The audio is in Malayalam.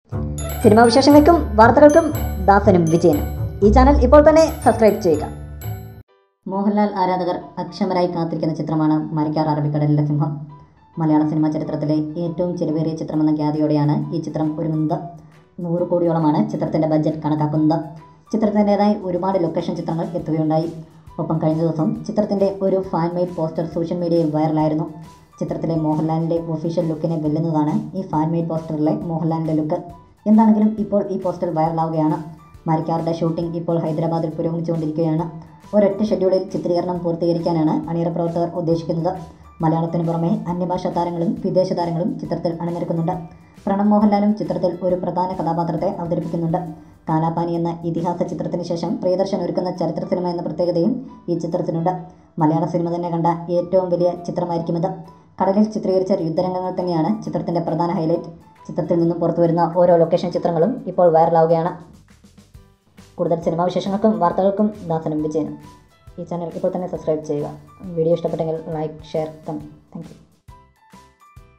സിനിമാ വിശേഷങ്ങൾക്കും വാർത്തകൾക്കും ദാസനും വിജയനും ഈ ചാനൽ ഇപ്പോൾ തന്നെ സബ്സ്ക്രൈബ് ചെയ്യുക മോഹൻലാൽ ആരാധകർ അക്ഷമരായി കാത്തിരിക്കുന്ന ചിത്രമാണ് മരിക്കാർ അറബിക്കടലിലെ സിംഹം മലയാള സിനിമാ ചരിത്രത്തിലെ ഏറ്റവും ചെലവേറിയ ചിത്രമെന്ന ഖ്യാതിയോടെയാണ് ഈ ചിത്രം ഒരുങ്ങുന്നത് നൂറ് കോടിയോളമാണ് ചിത്രത്തിൻ്റെ ബഡ്ജറ്റ് കണക്കാക്കുന്നത് ചിത്രത്തിൻ്റെതായി ഒരുപാട് ലൊക്കേഷൻ ചിത്രങ്ങൾ എത്തുകയുണ്ടായി ഒപ്പം കഴിഞ്ഞ ദിവസം ചിത്രത്തിൻ്റെ ഒരു ഫാൻ മെയ്ഡ് പോസ്റ്റർ സോഷ്യൽ മീഡിയയിൽ വൈറലായിരുന്നു ചിത്രത്തിലെ മോഹൻലാലിൻ്റെ ഒഫീഷ്യൽ ലുക്കിനെ വെല്ലുന്നതാണ് ഈ ഫാൻ മെയ്ഡ് പോസ്റ്ററിലെ മോഹൻലാലിൻ്റെ ലുക്ക് എന്താണെങ്കിലും ഇപ്പോൾ ഈ പോസ്റ്റർ വൈറലാവുകയാണ് മരിക്കാറുടെ ഷൂട്ടിംഗ് ഇപ്പോൾ ഹൈദരാബാദിൽ പുരോഗമിച്ചുകൊണ്ടിരിക്കുകയാണ് ഒരൊറ്റ ഷെഡ്യൂളിൽ ചിത്രീകരണം പൂർത്തീകരിക്കാനാണ് അണിയറ പ്രവർത്തകർ ഉദ്ദേശിക്കുന്നത് മലയാളത്തിന് പുറമെ അന്യഭാഷാ താരങ്ങളും വിദേശ താരങ്ങളും ചിത്രത്തിൽ അണിനിരക്കുന്നുണ്ട് പ്രണബ് മോഹൻലാലും ചിത്രത്തിൽ ഒരു പ്രധാന കഥാപാത്രത്തെ അവതരിപ്പിക്കുന്നുണ്ട് കാലാപാനി എന്ന ഇതിഹാസ ചിത്രത്തിന് ശേഷം പ്രിയദർശൻ ഒരുക്കുന്ന ചരിത്ര സിനിമ എന്ന പ്രത്യേകതയും ഈ ചിത്രത്തിനുണ്ട് മലയാള സിനിമ തന്നെ കണ്ട ഏറ്റവും വലിയ ചിത്രമായിരിക്കും ഇത് കടലിൽ ചിത്രീകരിച്ച യുദ്ധരംഗങ്ങൾ തന്നെയാണ് ചിത്രത്തിൻ്റെ പ്രധാന ഹൈലൈറ്റ് ചിത്രത്തിൽ നിന്നും പുറത്തു വരുന്ന ഓരോ ലൊക്കേഷൻ ചിത്രങ്ങളും ഇപ്പോൾ വൈറലാവുകയാണ് കൂടുതൽ സിനിമാ വിശേഷങ്ങൾക്കും വാർത്തകൾക്കും ദാസനും വിജയനും ഈ ചാനൽ ഇപ്പോൾ തന്നെ സബ്സ്ക്രൈബ് ചെയ്യുക വീഡിയോ ഇഷ്ടപ്പെട്ടെങ്കിൽ like share comment thank U